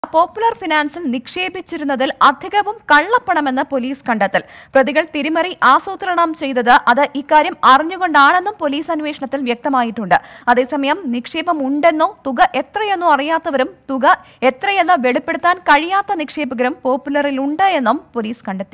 popular ഫിനാൻസിൽ നിക്ഷേപിച്ചിരുന്നതിൽ അധികവും കള്ളപ്പണമെന്ന് police കണ്ടെത്തൽ പ്രതികൾ തിരിമറി ആസൂത്രണം ചെയ്തത് അത് ഇക്കാര്യം അറിഞ്ഞുകൊണ്ടാണെന്നും പോലീസ് അന്വേഷണത്തിൽ വ്യക്തമായിട്ടുണ്ട് അതേസമയം നിക്ഷേപം ഉണ്ടെന്നോ തുക എത്രയെന്നോ അറിയാത്തവരും തുക എത്രയെന്ന് വെളിപ്പെടുത്താൻ കഴിയാത്ത നിക്ഷേപകരും പോപ്പുലറിൽ ഉണ്ട് എന്നും പോലീസ് കണ്ടെത്തി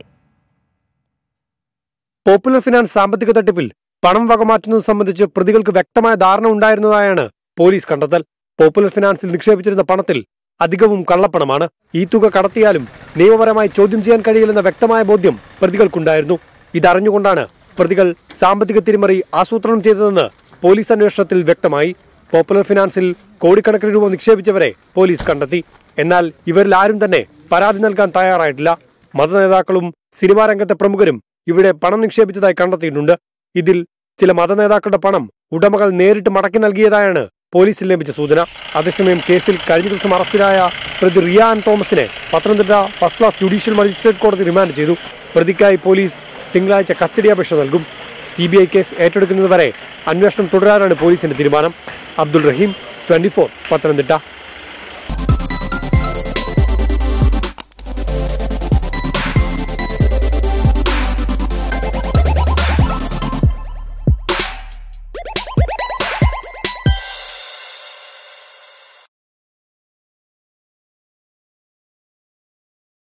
പോപ്പുലർ ഫിനാൻസ് സാമ്പത്തിക തട്ടിപ്പിൽ പണം വകമാറ്റുന്നത് സംബന്ധിച്ച് പ്രതികൾക്ക് വ്യക്തമായ ധാരണ ഉണ്ടായിരുന്നതായാണ് പോലീസ് കണ്ടെത്തൽ പോപ്പുലർ ഫിനാൻസിൽ നിക്ഷേപിച്ചിരുന്ന പണത്തിൽ അധികവും കള്ളപ്പണമാണ് ഈ തുക കടത്തിയാലും നിയമപരമായി ചോദ്യം ചെയ്യാൻ കഴിയില്ലെന്ന വ്യക്തമായ ബോധ്യം പ്രതികൾക്കുണ്ടായിരുന്നു ഇതറിഞ്ഞുകൊണ്ടാണ് പ്രതികൾ സാമ്പത്തിക തിരിമറി ആസൂത്രണം ചെയ്തതെന്ന് പോലീസ് അന്വേഷണത്തിൽ വ്യക്തമായി പോപ്പുലർ ഫിനാൻസിൽ കോടിക്കണക്കിന് രൂപ നിക്ഷേപിച്ചവരെ പോലീസ് കണ്ടെത്തി എന്നാൽ ഇവരിൽ ആരും തന്നെ പരാതി നൽകാൻ തയ്യാറായിട്ടില്ല മതനേതാക്കളും സിനിമാ രംഗത്തെ പ്രമുഖരും ഇവിടെ പണം നിക്ഷേപിച്ചതായി കണ്ടെത്തിയിട്ടുണ്ട് ഇതിൽ ചില മതനേതാക്കളുടെ പണം ഉടമകൾ നേരിട്ട് മടക്കി നൽകിയതായാണ് പോലീസിൽ ലഭിച്ച സൂചന അതേസമയം കേസിൽ കഴിഞ്ഞ ദിവസം അറസ്റ്റിലായ പ്രതി റിയാൻ തോമസിനെ Pathanamthitta first class judicial magistrate കോടതി റിമാൻഡ് ചെയ്തു പ്രതിക്കായി പോലീസ് തിങ്കളാഴ്ച കസ്റ്റഡി അപേക്ഷ നൽകും സി ബി ഐ കേസ് ഏറ്റെടുക്കുന്നതുവരെ അന്വേഷണം തുടരാനാണ് പോലീസിന്റെ തീരുമാനം അബ്ദുൾ റഹീം ട്വന്റി പത്തനംതിട്ട